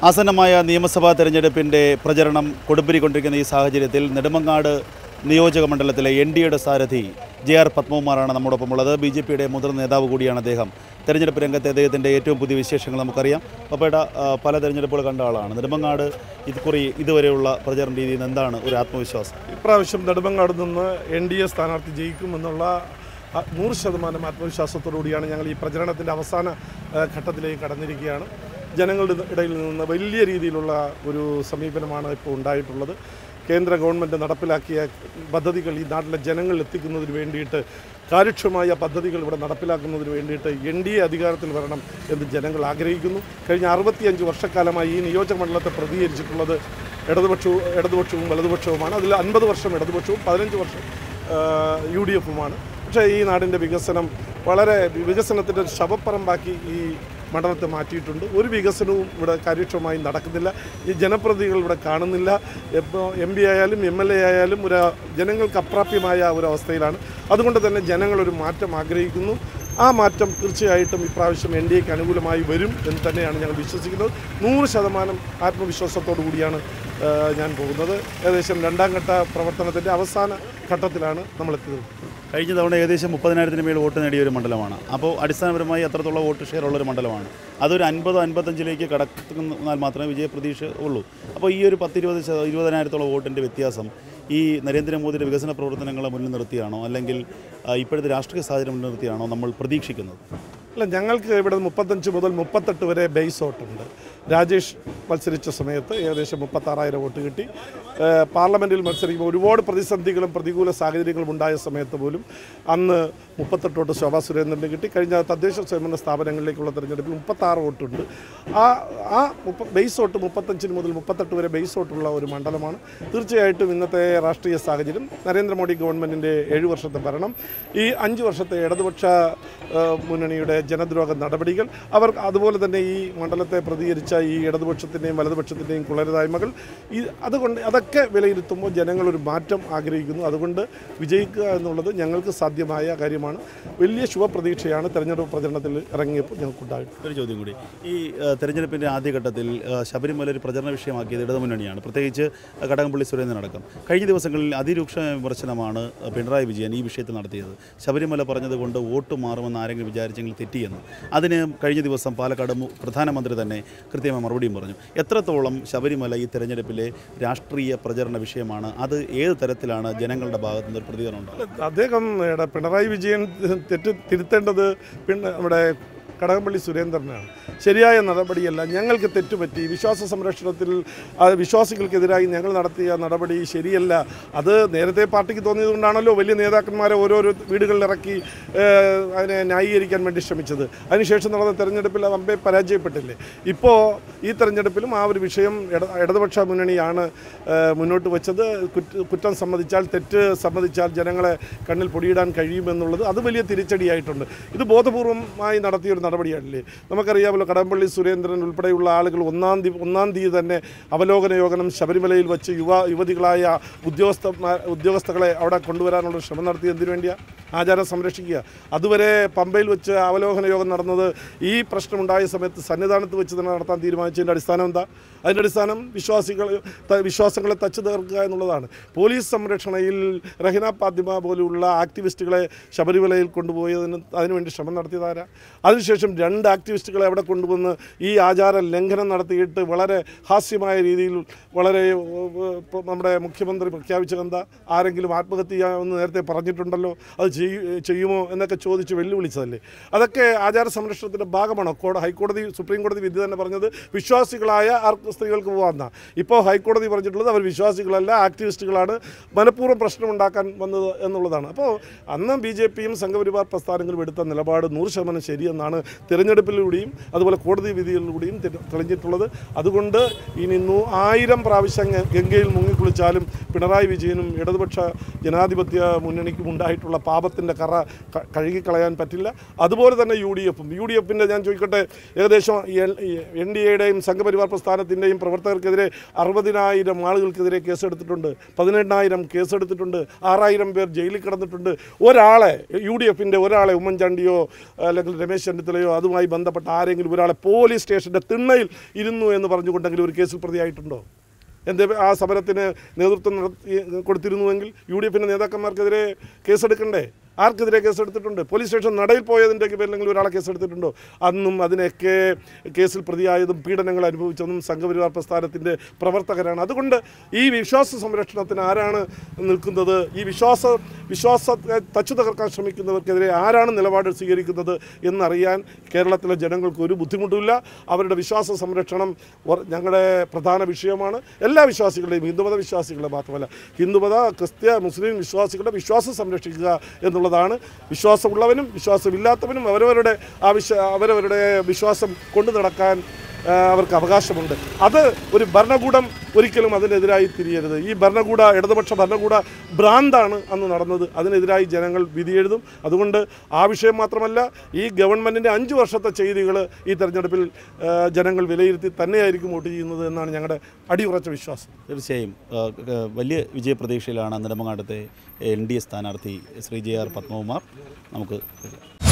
ആസന്നമായ നിയമസഭാ തെരഞ്ഞെടുപ്പിൻ്റെ പ്രചരണം കൊടുമ്പിരിക്കൊണ്ടിരിക്കുന്ന ഈ സാഹചര്യത്തിൽ നെടുമങ്ങാട് നിയോജക മണ്ഡലത്തിലെ എൻ ഡി എയുടെ സാരഥി ജെ ആർ പത്മകുമാറാണ് നമ്മോടൊപ്പം ഉള്ളത് ബി ജെ പിയുടെ മുതിർന്ന നേതാവ് കൂടിയാണ് അദ്ദേഹം തെരഞ്ഞെടുപ്പ് രംഗത്തെ അദ്ദേഹത്തിൻ്റെ ഏറ്റവും പുതിയ വിശേഷങ്ങൾ നമുക്കറിയാം പപ്പയുടെ ആ, പല തെരഞ്ഞെടുപ്പുകൾ കണ്ട ആളാണ് നെടുമങ്ങാട് ഇതുക്കുറി ഇതുവരെയുള്ള പ്രചരണ രീതിയിൽ നിന്ന് എന്താണ് ഒരു ആത്മവിശ്വാസം ഇപ്രാവശ്യം നെടുമങ്ങാട് നിന്ന് എൻ ഡി എ സ്ഥാനാർത്ഥി ജയിക്കുമെന്നുള്ള ആ, നൂറ് ശതമാനം ആത്മവിശ്വാസത്തോടുകൂടിയാണ് ഞങ്ങൾ ഈ പ്രചരണത്തിൻ്റെ അവസാന ആ, ഘട്ടത്തിലേക്ക് കടന്നിരിക്കുകയാണ് ജനങ്ങളുടെ ഇടയിൽ നിന്ന് വലിയ രീതിയിലുള്ള ഒരു സമീപനമാണ് ഇപ്പോൾ ഉണ്ടായിട്ടുള്ളത് കേന്ദ്ര ഗവൺമെൻറ് നടപ്പിലാക്കിയ പദ്ധതികൾ ഈ നാട്ടിലെ ജനങ്ങളിൽ എത്തിക്കുന്നതിന് വേണ്ടിയിട്ട് കാര്യക്ഷമമായ പദ്ധതികൾ ഇവിടെ നടപ്പിലാക്കുന്നതിന് വേണ്ടിയിട്ട് എൻ ഡി എ അധികാരത്തിൽ വരണം എന്ന് ജനങ്ങൾ ആഗ്രഹിക്കുന്നു കഴിഞ്ഞ അറുപത്തിയഞ്ച് വർഷക്കാലമായി ഈ നിയോജക മണ്ഡലത്തെ പ്രതികരിച്ചിട്ടുള്ളത് ഇടതുപക്ഷവും ഇടതുപക്ഷവും വലതുപക്ഷവുമാണ് അതിൽ അൻപത് വർഷം ഇടതുപക്ഷവും പതിനഞ്ച് വർഷം യു ഡി എഫുമാണ് പക്ഷേ ഈ നാടിൻ്റെ വികസനം വളരെ വികസനത്തിൻ്റെ ഒരു ശവപ്പറമ്പാക്കി ഈ മണ്ഡലത്തെ മാറ്റിയിട്ടുണ്ട് ഒരു വികസനവും ഇവിടെ കാര്യക്ഷമമായി നടക്കുന്നില്ല ഈ ജനപ്രതിനിധികൾ ഇവിടെ കാണുന്നില്ല ഇപ്പോൾ എം പി ആയാലും എം എൽ എ ആയാലും ഒരു ജനങ്ങൾക്ക് അപ്രാപ്യമായ ഒരു അവസ്ഥയിലാണ് അതുകൊണ്ട് തന്നെ ജനങ്ങൾ ഒരു മാറ്റം ആഗ്രഹിക്കുന്നു ആ മാറ്റം തീർച്ചയായിട്ടും ഇപ്രാവശ്യം എൻ ഡി എക്ക് അനുകൂലമായി വരും എന്ന് തന്നെയാണ് ഞങ്ങൾ വിശ്വസിക്കുന്നത് നൂറ് ശതമാനം ആത്മവിശ്വാസത്തോടു കൂടിയാണ് ആ, ഞാൻ പോകുന്നത് ഏകദേശം രണ്ടാം ഘട്ട പ്രവർത്തനത്തിൻ്റെ അവസാന ഘട്ടത്തിലാണ് നമ്മളെത്തിയത് കഴിഞ്ഞ തവണ ഏകദേശം മുപ്പതിനായിരത്തിന് മേൽ വോട്ട് നേടിയ ഒരു മണ്ഡലമാണ് അപ്പോൾ അടിസ്ഥാനപരമായി അത്രത്തോളം വോട്ട് ഷെയർ ഉള്ള ഒരു മണ്ഡലമാണ് അതൊരു അൻപതോ അൻപത്തഞ്ചിലേക്ക് കടന്നാൽ മാത്രമേ വിജയപ്രതീക്ഷ ഉള്ളൂ അപ്പോൾ ഈ ഒരു പത്തിരുപത് ശത- ഇരുപതിനായിരത്തോളം വോട്ടിൻ്റെ വ്യത്യാസം ഈ നരേന്ദ്രമോദിയുടെ വികസന പ്രവർത്തനങ്ങളെ മുന്നിൽ നിർത്തിയാണോ അല്ലെങ്കിൽ ആ, ഇപ്പോഴത്തെ രാഷ്ട്രീയ സാഹചര്യം മുന്നിൽ നിർത്തിയാണോ നമ്മൾ പ്രതീക്ഷിക്കുന്നത് അല്ല ഞങ്ങൾക്ക് ഇവിടെ മുപ്പത്തഞ്ച് മുതൽ മുപ്പത്തെട്ട് വരെ ബേസ് വോട്ടുണ്ട് രാജേഷ് മത്സരിച്ച സമയത്ത് ഏകദേശം മുപ്പത്താറായിരം വോട്ട് കിട്ടി ഏഹ് പാർലമെൻറ്റിൽ മത്സരിക്കുമ്പോൾ ഒരുപാട് പ്രതിസന്ധികളും പ്രതികൂല സാഹചര്യങ്ങളും ഉണ്ടായ സമയത്ത് പോലും അന്ന് മുപ്പത്തെട്ട് വോട്ട് ശോഭാ സുരേന്ദ്രന് കിട്ടി കഴിഞ്ഞ തദ്ദേശ സ്വയംഭരണ സ്ഥാപനങ്ങളിലേക്കുള്ള തെരഞ്ഞെടുപ്പിൽ മുപ്പത്താറ് വോട്ടുണ്ട് ആ ആ മുപ്പ ബേസ് വോട്ട് മുപ്പത്തഞ്ചിന് മുതൽ മുപ്പത്തെട്ട് വരെ ബേസ് വോട്ടുള്ള ഒരു മണ്ഡലമാണ് തീർച്ചയായിട്ടും ഇന്നത്തെ രാഷ്ട്രീയ സാഹചര്യം നരേന്ദ്രമോദി ഗവൺമെൻറ്റിൻ്റെ ഏഴ് വർഷത്തെ ഭരണം ഈ അഞ്ച് വർഷത്തെ ഇടതുപക്ഷ ഏഹ്, മുന്നണിയുടെ ജനദ്രോഹ നടപടികൾ അവർ അതുപോലെ തന്നെ ഈ മണ്ഡലത്തെ പ്രതികരിച്ച ഈ ഇടതുപക്ഷത്തിൻ്റെയും വലതുപക്ഷത്തിൻ്റെയും കുളരുതായ്മകൾ ഈ അതുകൊണ്ട് അതൊക്കെ വിലയിരുത്തുമ്പോൾ ജനങ്ങൾ ഒരു മാറ്റം ആഗ്രഹിക്കുന്നു അതുകൊണ്ട് വിജയിക്കുക എന്നുള്ളത് ഞങ്ങൾക്ക് സാധ്യമായ കാര്യമാണ് വലിയ ശുഭപ്രതീക്ഷയാണ് തെരഞ്ഞെടുപ്പ് പ്രചരണത്തിൽ ഇറങ്ങിയപ്പോൾ ഞങ്ങൾക്കുണ്ടായിട്ടുള്ളത് ഒരു ചോദ്യം കൂടി ഈ ആ, തെരഞ്ഞെടുപ്പിൻ്റെ ആദ്യഘട്ടത്തിൽ ആ, ശബരിമല ഒരു പ്രചരണ വിഷയമാക്കിയത് ഇടതുമുന്നണിയാണ് പ്രത്യേകിച്ച് ആ, കടകംപള്ളി സുരേന്ദ്രൻ അടക്കം കഴിഞ്ഞ ദിവസങ്ങളിൽ അതിരൂക്ഷ വിമർശനമാണ് പിണറായി വിജയൻ ഈ വിഷയത്തിൽ നടത്തിയത് ശബരിമല പറഞ്ഞതുകൊണ്ട് വോട്ട് മാറുമെന്ന് ആരെങ്കിലും വിചാരിച്ചെങ്കിൽ തെറ്റിയെന്ന് അതിന് കഴിഞ്ഞ ദിവസം പാലക്കാട് മു- പ്രധാനമന്ത്രി തന്നെ കൃത്യമായ മറുപടിയും പറഞ്ഞു എത്രത്തോളം ശബരിമല ഈ തെരഞ്ഞെടുപ്പിലെ രാഷ്ട്രീയ പ്രചരണ വിഷയമാണ് അത് ഏത് തരത്തിലാണ് ജനങ്ങളുടെ ഭാഗത്തു നിന്ന് ഒരു പ്രതികരണം ഉണ്ടാകും അദ്ദേഹം ഏടെ പിണറായി വിജയൻ തെറ്റ് തിരുത്തേണ്ടത് പിന്നെ നമ്മുടെ കടകംപള്ളി സുരേന്ദ്രനാണ് ശരിയായ നടപടിയല്ല ഞങ്ങൾക്ക് തെറ്റുപറ്റി വിശ്വാസ സംരക്ഷണത്തിൽ ആ, വിശ്വാസികൾക്കെതിരായി ഞങ്ങൾ നടത്തിയ നടപടി ശരിയല്ല അത് നേരത്തെ പാർട്ടിക്ക് തോന്നിയതുകൊണ്ടാണല്ലോ വലിയ നേതാക്കന്മാരെ ഓരോരോ വീടുകളിൽ ഇറക്കി ഏഹ്, അതിനെ ന്യായീകരിക്കാൻ വേണ്ടി ശ്രമിച്ചത് അതിനുശേഷം നടന്ന തെരഞ്ഞെടുപ്പിൽ അത് അമ്പെ പരാജയപ്പെട്ടില്ലേ ഇപ്പോൾ ഈ തെരഞ്ഞെടുപ്പിലും ആ ഒരു വിഷയം ഇട ഇടതുപക്ഷ മുന്നണിയാണ് ഏഹ്, മുന്നോട്ട് വെച്ചത് കുറ്റ- കുറ്റം സമ്മതിച്ചാൽ തെറ്റ് സമ്മതിച്ചാൽ ജനങ്ങളെ കണ്ണിൽ പൊടിയിടാൻ കഴിയുമെന്നുള്ളത് അത് വലിയ തിരിച്ചടിയായിട്ടുണ്ട് ഇത് ബോധപൂർവമായി നടത്തിയൊരു നടപടിയാണല്ലേ നമുക്കറിയാമല്ലോ കടമ്പള്ളി സുരേന്ദ്രൻ ഉൾപ്പെടെയുള്ള ആളുകൾ ഒന്നാം തീയതി ഒന്നാം തീയതി തന്നെ അവലോകന യോഗം ശബരിമലയിൽ വെച്ച് യുവ യുവതികളായ ഉദ്യോഗസ്ഥന്മാർ ഉദ്യോഗസ്ഥകളെ അവിടെ കൊണ്ടുവരാനുള്ള ശ്രമം നടത്തി എന്തിനു വേണ്ടിയാണ് ആചാരം സംരക്ഷിക്കുക അതുവരെ പമ്പയിൽ വെച്ച് അവലോകന യോഗം നടന്നത് ഈ പ്രശ്നമുണ്ടായ സമയത്ത് സന്നിധാനത്ത് വെച്ച് തന്നെ നടത്താൻ തീരുമാനിച്ചതിൻ്റെ അടിസ്ഥാനം എന്താ അതിൻ്റെ അടിസ്ഥാനം വിശ്വാസികൾ ത- വിശ്വാസങ്ങളെ തച്ചു തീർക്കുക എന്നുള്ളതാണ് പോലീസ് സംരക്ഷണയിൽ റഹിന പാത്തിമ പോലുള്ള ആക്ടിവിസ്റ്റുകളെ ശബരിമലയിൽ കൊണ്ടുപോയതിന് അതിനുവേണ്ടി ശ്രമം നടത്തിയതാരാ അതിനുശേഷം രണ്ട് ആക്ടിവിസ്റ്റുകളെ അവിടെ കൊണ്ടുവന്ന് ഈ ആചാര ലംഘനം നടത്തിയിട്ട് വളരെ ഹാസ്യമായ രീതിയിൽ വളരെ ഏഹ്, ഇപ്പോൾ നമ്മുടെ മുഖ്യമന്ത്രി പ്രഖ്യാപിച്ചത് എന്താ ആരെങ്കിലും ആത്മഹത്യ ചെയ്യാമെന്ന് നേരത്തെ പറഞ്ഞിട്ടുണ്ടല്ലോ അത് ചെയ്യ- ചെയ്യുമോ എന്നൊക്കെ ചോദിച്ച് വെല്ലുവിളിച്ചതല്ലേ അതൊക്കെ ആചാര സംരക്ഷണത്തിൻ്റെ ഭാഗമാണോ കോട ഹൈക്കോടതി സുപ്രീം കോടതി വിധി തന്നെ പറഞ്ഞത് വിശ്വാസികളായ ആർക്ക് സ്ത്രീകൾക്ക് പോകാമെന്ന ഇപ്പോൾ ഹൈക്കോടതി പറഞ്ഞിട്ടുള്ളത് അവർ വിശ്വാസികളല്ല ആക്ടിവിസ്റ്റുകളാണ് മനഃപൂർവ്വം പ്രശ്നമുണ്ടാക്കാൻ വന്നത് എന്നുള്ളതാണ് അപ്പോൾ അന്ന് ബി ജെ പിയും സംഘപരിവാർ പ്രസ്ഥാനങ്ങളും എടുത്ത നിലപാട് നൂറ് ശതമാനം ശരിയെന്നാണ് തിരഞ്ഞെടുപ്പിലൂടെയും അതുപോലെ കോടതി വിധികളിലൂടെയും തെളി- തെളിഞ്ഞിട്ടുള്ളത് അതുകൊണ്ട് ഇനി നൂ ആയിരം പ്രാവശ്യം ഗ- ഗംഗയിൽ മുങ്ങിക്കുളിച്ചാലും പിണറായി വിജയനും ഇടതുപക്ഷ ജനാധിപത്യ മുന്നണിക്കും ഉണ്ടായിട്ടുള്ള പാപ പാപത്തിൻ്റെ കറ ക- കഴുകിക്കളയാൻ പറ്റില്ല അതുപോലെ തന്നെ യു ഡി എഫും യു ഡി എഫിൻ്റെ ഞാൻ ചോദിക്കട്ടെ ഏകദേശം എൻ ഡി എയുടെയും സംഘപരിവാർ പ്രസ്ഥാനത്തിൻ്റെയും പ്രവർത്തകർക്കെതിരെ അറുപതിനായിരം ആളുകൾക്കെതിരെ കേസെടുത്തിട്ടുണ്ട് പതിനെണ്ണായിരം കേസെടുത്തിട്ടുണ്ട് ആറായിരം പേർ ജയിലിൽ കിടന്നിട്ടുണ്ട് ഒരാളെ യു ഡി എഫിൻ്റെ ഒരാളെ ഉമ്മൻചാണ്ടിയോ അല്ലെങ്കിൽ രമേശ് ചെന്നിത്തലയോ അതുമായി ബന്ധപ്പെട്ട ആരെങ്കിലും ഒരാളെ പോലീസ് സ്റ്റേഷൻ്റെ തിണ്ണയിൽ ഇരുന്നു എന്ന് പറഞ്ഞുകൊണ്ടെങ്കിലും ഒരു കേസിൽ പ്രതിയായിട്ടുണ്ടോ എൻ്റെ ആ സമരത്തിന് നേതൃത്വം നടത്തി കൊടുത്തിരുന്നുവെങ്കിൽ യു ഡി എഫിൻ്റെ നേതാക്കന്മാർക്കെതിരെ കേസെടുക്കണ്ടേ ആർക്കെതിരെ കേസെടുത്തിട്ടുണ്ട് പോലീസ് സ്റ്റേഷൻ നടയിൽ പോയതിൻ്റെ പേരിലെങ്കിലും ഒരാളെ കേസെടുത്തിട്ടുണ്ടോ അന്നും അതിനൊക്കെ കേസിൽ പ്രതിയായതും പീഡനങ്ങൾ അനുഭവിച്ചതും സംഘപരിവാർ പ്രസ്ഥാനത്തിൻ്റെ പ്രവർത്തകരാണ് അതുകൊണ്ട് ഈ വിശ്വാസ സംരക്ഷണത്തിന് ആരാണ് നിൽക്കുന്നത് ഈ വിശ്വാസ വിശ്വാസത്തെ തച്ചു തകർക്കാൻ ശ്രമിക്കുന്നവർക്കെതിരെ ആരാണ് നിലപാട് സ്വീകരിക്കുന്നത് എന്നറിയാൻ കേരളത്തിലെ ജനങ്ങൾക്ക് ഒരു ബുദ്ധിമുട്ടുമില്ല അവരുടെ വിശ്വാസ സംരക്ഷണം വർ- ഞങ്ങളുടെ പ്രധാന വിഷയമാണ് എല്ലാ വിശ്വാസികളുടെയും ഹിന്ദുമത വിശ്വാസികളുടെ മാത്രമല്ല ഹിന്ദുമത ക്രിസ്ത്യ മുസ്ലിം വിശ്വാസികളുടെ വിശ്വാസം സംരക്ഷിക്കുക എന്നുള്ളതാണ് വിശ്വാസമുള്ളവനും വിശ്വാസമില്ലാത്തവനും അവരവരുടെ ആവശ്യ അവരവരുടെ വിശ്വാസം കൊണ്ടു നടക്കാൻ ആ, അവർക്ക് അവകാശമുണ്ട് അത് ഒരു ഭരണകൂടം ഒരിക്കലും അതിനെതിരായി തിരിയരുത് ഈ ഭരണകൂട ഇടതുപക്ഷ ഭരണകൂട ഭ്രാന്താണ് അന്ന് നടന്നത് അതിനെതിരായി ജനങ്ങൾ വിധിയെഴുതും അതുകൊണ്ട് ആ വിഷയം മാത്രമല്ല ഈ ഗവൺമെൻറ്റിൻ്റെ അഞ്ച് വർഷത്തെ ചെയ്തികൾ ഈ തെരഞ്ഞെടുപ്പിൽ ആ, ജനങ്ങൾ വിലയിരുത്തി തന്നെയായിരിക്കും വോട്ട് ചെയ്യുന്നത് എന്നാണ് ഞങ്ങളുടെ അടിയുറച്ച വിശ്വാസം തീർച്ചയായും ആ, ആ, വലിയ വിജയപ്രതീക്ഷയിലാണ് നെടുമങ്ങാട്ടത്തെ എൻ ഡി എ സ്ഥാനാർത്ഥി ശ്രീ ജെ ആർ പത്മകുമാർ നമുക്ക്